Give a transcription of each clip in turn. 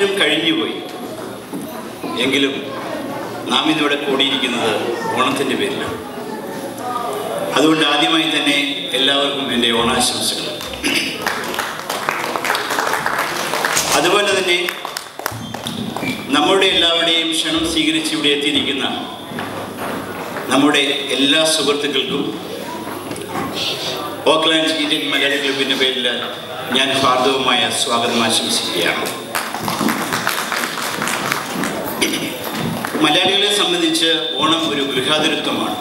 സ്വാതന്ത്ര്യം കഴിഞ്ഞുപോയി എങ്കിലും നാം ഇന്നിവിടെ കൂടിയിരിക്കുന്നത് ഓണത്തിൻ്റെ പേരിലാണ് അതുകൊണ്ട് ആദ്യമായി തന്നെ എല്ലാവർക്കും എൻ്റെ ഓണാശംസകൾ അതുപോലെ തന്നെ നമ്മുടെ എല്ലാവരുടെയും ക്ഷണം സ്വീകരിച്ച് ഇവിടെ എത്തിയിരിക്കുന്ന നമ്മുടെ എല്ലാ സുഹൃത്തുക്കൾക്കും ഓക്ലാൻഡ് ഇന്ത്യൻ മലയാളി ക്ലബിൻ്റെ പേരിൽ ഞാൻ ഹാർദവമായ സ്വാഗതം ആശംസിക്കുകയാണ് മലയാളികളെ സംബന്ധിച്ച് ഓണം ഒരു ഗൃഹാതുരത്വമാണ്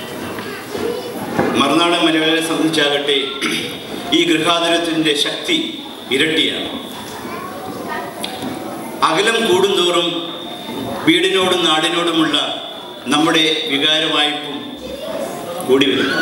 മറുനാടൻ മലയാളികളെ സംബന്ധിച്ചാകട്ടെ ഈ ഗൃഹാതുരത്തിൻ്റെ ശക്തി ഇരട്ടിയാണ് അകലം കൂടുന്തോറും വീടിനോടും നാടിനോടുമുള്ള നമ്മുടെ വികാരവായ്പും കൂടി വരുന്നു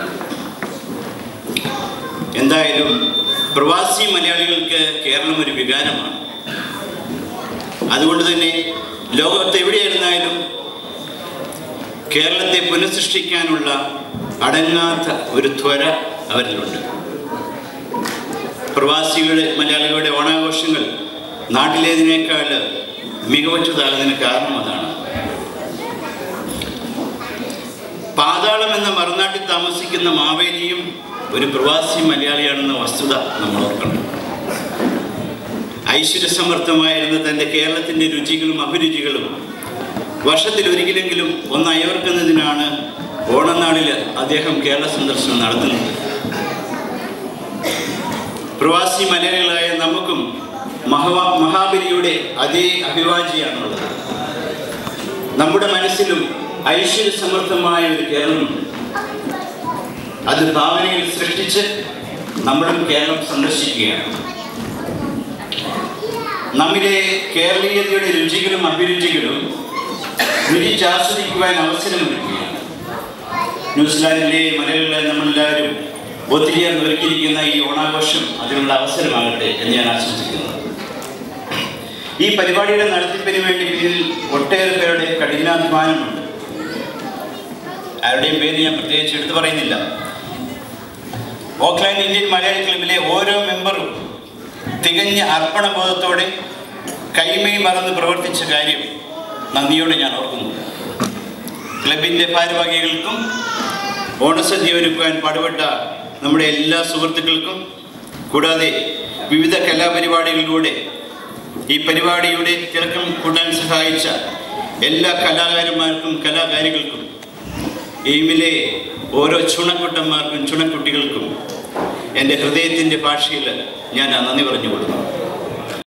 എന്തായാലും പ്രവാസി മലയാളികൾക്ക് കേരളം ഒരു വികാരമാണ് അതുകൊണ്ട് തന്നെ ലോകത്ത് എവിടെയായിരുന്നാലും കേരളത്തെ പുനഃസൃഷ്ടിക്കാനുള്ള അടങ്ങാത്ത ഒരു ത്വര അവരിലുണ്ട് പ്രവാസികളുടെ മലയാളികളുടെ ഓണാഘോഷങ്ങൾ നാട്ടിലേതിനേക്കാൾ മികവച്ചതാകുന്നതിന് കാരണം അതാണ് പാതാളം എന്ന മറുനാട്ടിൽ താമസിക്കുന്ന മാവേലിയും ഒരു പ്രവാസി മലയാളിയാണെന്ന വസ്തുത നമ്മൾ ഓർക്കണം ഐശ്വര്യസമർത്ഥമായിരുന്ന തൻ്റെ കേരളത്തിൻ്റെ രുചികളും അഭിരുചികളും വർഷത്തിൽ ഒരിക്കലെങ്കിലും ഒന്ന് അയവർക്കുന്നതിനാണ് ഓണനാളിൽ അദ്ദേഹം കേരള സന്ദർശനം നടത്തുന്നത് പ്രവാസി മലയാളികളായ നമുക്കും മഹവാ മഹാബലിയുടെ അതേ അഭിവാജിയാണുള്ളത് നമ്മുടെ മനസ്സിലും ഐശ്വര്യസമൃദ്ധമായ ഒരു കേരളമുണ്ട് അത് ഭാവനയിൽ സൃഷ്ടിച്ച് നമ്മളും കേരളം സന്ദർശിക്കുകയാണ് നമ്മിലെ കേരളീയതയുടെ രുചികളും അഭിരുചികളും രുചിച്ചാസ്വദിക്കുവാൻ അവസരമൊരുക്കുകയാണ് ന്യൂസിലാൻഡിലെ മലയാളികളെ നമ്മളെല്ലാവരും ഒത്തിരിയേറെ ഒരുക്കിയിരിക്കുന്ന ഈ ഓണാഘോഷം അതിനുള്ള അവസരമാകട്ടെ എന്ന് ഞാൻ ആശംസിക്കുന്നു ഈ പരിപാടിയുടെ നടത്തിപ്പിന് വേണ്ടി പിന്നിൽ ഒട്ടേറെ പേരുടെ കഠിനാധ്വാനമുണ്ട് ആരുടെയും പേര് ഞാൻ പ്രത്യേകിച്ച് എടുത്തു പറയുന്നില്ല ഓക്ലാൻഡ് ഇന്ത്യൻ മലയാളി ക്ലബിലെ ഓരോ മെമ്പറും തികഞ്ഞ അർപ്പണബോധത്തോടെ കൈമൈ മറന്ന് പ്രവർത്തിച്ച കാര്യം നന്ദിയോടെ ഞാൻ ഓർക്കുന്നു ക്ലബിൻ്റെ ഭാരവാഹികൾക്കും ഓണസദ്യ ഒരുക്കുവാൻ പാടുപെട്ട നമ്മുടെ എല്ലാ സുഹൃത്തുക്കൾക്കും കൂടാതെ വിവിധ കലാപരിപാടികളിലൂടെ ഈ പരിപാടിയുടെ തിളക്കം കൂട്ടാൻ സഹായിച്ച എല്ലാ കലാകാരന്മാർക്കും കലാകാരികൾക്കും എയിമിലെ ഓരോ ചുണക്കുട്ടന്മാർക്കും ചുണക്കുട്ടികൾക്കും എൻ്റെ ഹൃദയത്തിൻ്റെ ഭാഷയിൽ ഞാൻ നന്ദി പറഞ്ഞു കൊടുക്കുന്നു